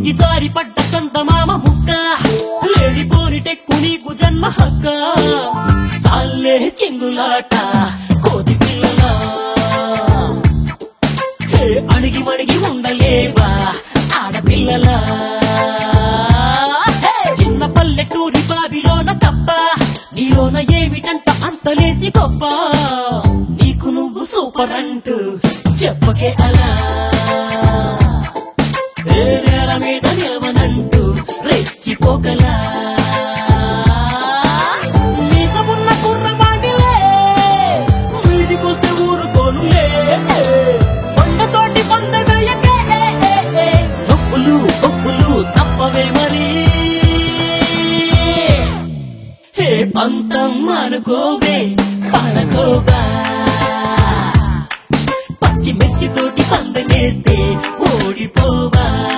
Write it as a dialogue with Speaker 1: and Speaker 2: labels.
Speaker 1: పొంగి జారి పడ్డ చందమామ ముక్క లేనిపోని టెక్కు నీకు జన్మ హక్క చాలే చిందులాట కోతి పిల్లలా హే అణిగి మణిగి ఉండలేవా ఆడపిల్లలా హే, చిన్న పల్లెటూరి బావిలోన తప్ప నీలోన ఏమిటంట అంతలేసి గొప్ప నీకు నువ్వు సూపర్ అంటూ చెప్పకే అలా ఏ నేల మీద నిలవనంటూ రెచ్చిపోకలా మీసమున్న కుర్రవాడిలే వీధికొస్తే ఊరుకోనులే కొండతోటి పొంద వేయకే నొప్పులు నొప్పులు తప్పవే మరి హే పంతం అనుకోవే పాలకోవా పచ్చి మిర్చి తోటి పందనేస్తే ఓడిపోవా